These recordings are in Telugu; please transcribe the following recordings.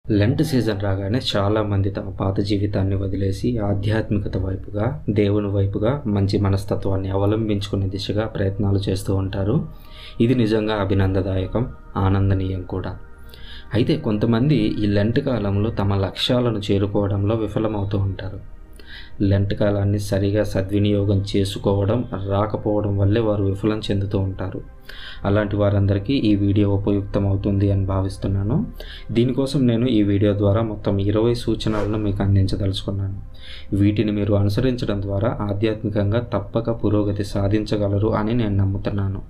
లెంట్ సీజన్ రాగానే చాలామంది తమ పాత జీవితాన్ని వదిలేసి ఆధ్యాత్మికత వైపుగా దేవుని వైపుగా మంచి మనస్తత్వాన్ని అవలంబించుకునే దిశగా ప్రయత్నాలు చేస్తూ ఉంటారు ఇది నిజంగా అభినందదాయకం ఆనందనీయం కూడా అయితే కొంతమంది ఈ లెంట్ కాలంలో తమ లక్ష్యాలను చేరుకోవడంలో విఫలమవుతూ ఉంటారు లెంట్ కాలాన్ని సరిగా సద్వినియోగం చేసుకోవడం రాకపోవడం వల్లే వారు విఫలం చెందుతూ ఉంటారు అలాంటి వారందరికీ ఈ వీడియో ఉపయుక్తం అవుతుంది అని భావిస్తున్నాను దీనికోసం నేను ఈ వీడియో ద్వారా మొత్తం ఇరవై సూచనలను మీకు అందించదలుచుకున్నాను వీటిని మీరు అనుసరించడం ద్వారా ఆధ్యాత్మికంగా తప్పక పురోగతి సాధించగలరు అని నేను నమ్ముతున్నాను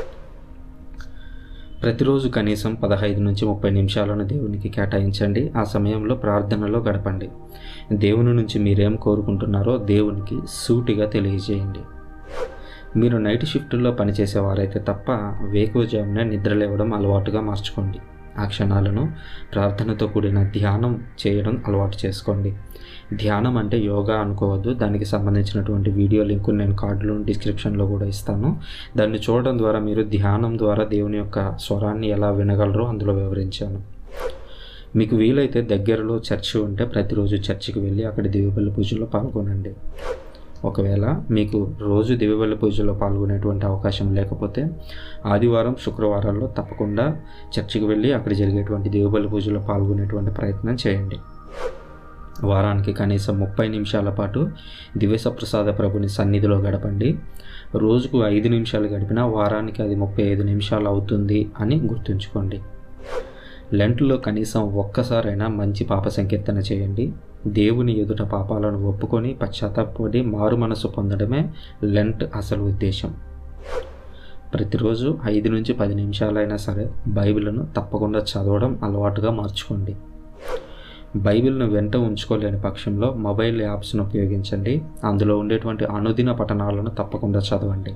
ప్రతిరోజు కనీసం పదహైదు నుంచి ముప్పై నిమిషాలను దేవునికి కేటాయించండి ఆ సమయంలో ప్రార్థనలో గడపండి దేవుని నుంచి మీరేం కోరుకుంటున్నారో దేవునికి సూటిగా తెలియజేయండి మీరు నైట్ షిఫ్ట్లో పనిచేసేవారైతే తప్ప వేకువజామునే నిద్రలేవడం అలవాటుగా మార్చుకోండి ఆ క్షణాలను ప్రార్థనతో కూడిన ధ్యానం చేయడం అలవాటు చేసుకోండి ధ్యానం అంటే యోగా అనుకోవద్దు దానికి సంబంధించినటువంటి వీడియో లింక్ నేను కార్డులో డిస్క్రిప్షన్లో కూడా ఇస్తాను దాన్ని చూడడం ద్వారా మీరు ధ్యానం ద్వారా దేవుని యొక్క స్వరాన్ని ఎలా వినగలరో అందులో వివరించాను మీకు వీలైతే దగ్గరలో చర్చి ఉంటే ప్రతిరోజు చర్చికి వెళ్ళి అక్కడ దివ్యబల్లి పూజలో పాల్గొనండి ఒకవేళ మీకు రోజు దివ్యబల్లి పూజలో పాల్గొనేటువంటి అవకాశం లేకపోతే ఆదివారం శుక్రవారాల్లో తప్పకుండా చర్చికి వెళ్ళి అక్కడ జరిగేటువంటి దివ్యబల్లి పూజలో పాల్గొనేటువంటి ప్రయత్నం చేయండి వారానికి కనీసం ముప్పై నిమిషాల పాటు దివ్యసప్రసాద ప్రభుని సన్నిధిలో గడపండి రోజుకు ఐదు నిమిషాలు గడిపినా వారానికి అది ముప్పై ఐదు నిమిషాలు అవుతుంది అని గుర్తుంచుకోండి లెంట్లో కనీసం ఒక్కసారైనా మంచి పాప సంకీర్తన చేయండి దేవుని ఎదుట పాపాలను ఒప్పుకొని పశ్చాత్తాపడి మారు మనసు పొందడమే లెంట్ అసలు ఉద్దేశం ప్రతిరోజు ఐదు నుంచి పది నిమిషాలైనా సరే బైబిల్ను తప్పకుండా చదవడం అలవాటుగా మార్చుకోండి బైబిల్ను వెంట ఉంచుకోలేని పక్షంలో మొబైల్ యాప్స్ను ఉపయోగించండి అందులో ఉండేటువంటి అనుదిన పఠనాలను తప్పకుండా చదవండి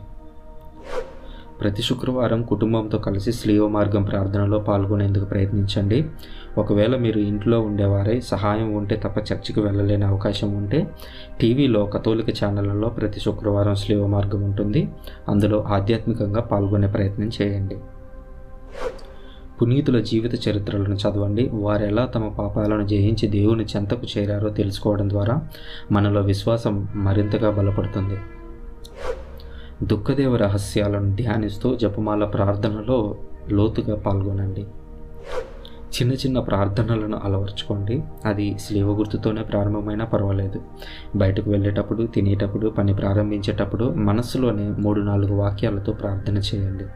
ప్రతి శుక్రవారం కుటుంబంతో కలిసి స్లీవ మార్గం ప్రార్థనలో పాల్గొనేందుకు ప్రయత్నించండి ఒకవేళ మీరు ఇంట్లో ఉండేవారై సహాయం ఉంటే తప్ప చర్చికి వెళ్ళలేని అవకాశం ఉంటే టీవీలో కథోలిక ఛానళ్లలో ప్రతి శుక్రవారం స్లీవ మార్గం ఉంటుంది అందులో ఆధ్యాత్మికంగా పాల్గొనే ప్రయత్నం చేయండి పునీతుల జీవిత చరిత్రలను చదవండి వారు ఎలా తమ పాపాలను జయించి దేవుని చెంతకు చేరారో తెలుసుకోవడం ద్వారా మనలో విశ్వాసం మరింతగా బలపడుతుంది దుఃఖదేవ రహస్యాలను ధ్యానిస్తూ జపమాల ప్రార్థనలో లోతుగా పాల్గొనండి చిన్న చిన్న ప్రార్థనలను అలవర్చుకోండి అది స్లీవ గుర్తుతోనే ప్రారంభమైనా పర్వాలేదు బయటకు వెళ్ళేటప్పుడు తినేటప్పుడు పని ప్రారంభించేటప్పుడు మనస్సులోనే మూడు నాలుగు వాక్యాలతో ప్రార్థన చేయండి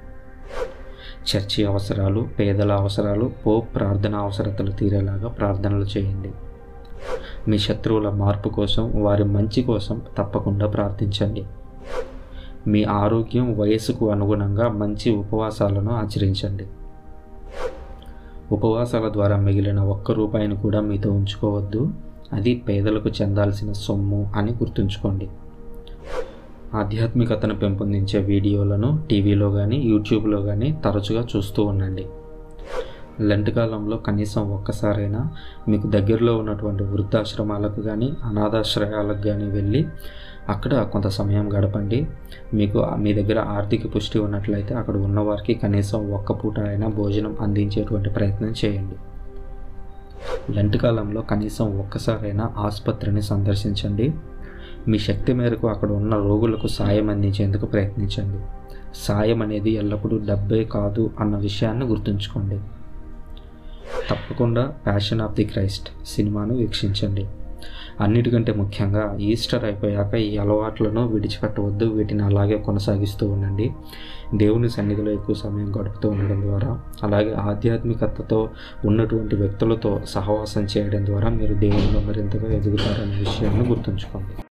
చర్చి అవసరాలు పేదల అవసరాలు పోప్ ప్రార్థన అవసరతలు తీరేలాగా ప్రార్థనలు చేయండి మీ శత్రువుల మార్పు కోసం వారి మంచి కోసం తప్పకుండా ప్రార్థించండి మీ ఆరోగ్యం వయసుకు అనుగుణంగా మంచి ఉపవాసాలను ఆచరించండి ఉపవాసాల ద్వారా మిగిలిన ఒక్క రూపాయిని కూడా మీతో ఉంచుకోవద్దు అది పేదలకు చెందాల్సిన సొమ్ము అని గుర్తుంచుకోండి ఆధ్యాత్మికతను పెంపొందించే వీడియోలను టీవీలో కానీ యూట్యూబ్లో కానీ తరచుగా చూస్తూ ఉండండి లెంట్ కాలంలో కనీసం ఒక్కసారైనా మీకు దగ్గరలో ఉన్నటువంటి వృద్ధాశ్రమాలకు కానీ అనాథాశ్రయాలకు కానీ వెళ్ళి అక్కడ కొంత సమయం గడపండి మీకు మీ దగ్గర ఆర్థిక పుష్టి ఉన్నట్లయితే అక్కడ ఉన్నవారికి కనీసం ఒక్క పూట అయినా భోజనం అందించేటువంటి ప్రయత్నం చేయండి లెంట్ కాలంలో కనీసం ఒక్కసారైనా ఆసుపత్రిని సందర్శించండి మీ శక్తి మేరకు అక్కడ ఉన్న రోగులకు సాయం అందించేందుకు ప్రయత్నించండి సాయం అనేది ఎల్లప్పుడూ డబ్బే కాదు అన్న విషయాన్ని గుర్తుంచుకోండి తప్పకుండా ప్యాషన్ ఆఫ్ ది క్రైస్ట్ సినిమాను వీక్షించండి అన్నిటికంటే ముఖ్యంగా ఈస్టర్ అయిపోయాక ఈ అలవాట్లను విడిచిపెట్టవద్దు వీటిని అలాగే కొనసాగిస్తూ ఉండండి దేవుని సన్నిధిలో ఎక్కువ సమయం గడుపుతూ ఉండడం ద్వారా అలాగే ఆధ్యాత్మికతతో ఉన్నటువంటి వ్యక్తులతో సహవాసం చేయడం ద్వారా మీరు దేవునిలో మరింతగా ఎదుగుతారనే విషయాన్ని గుర్తుంచుకోండి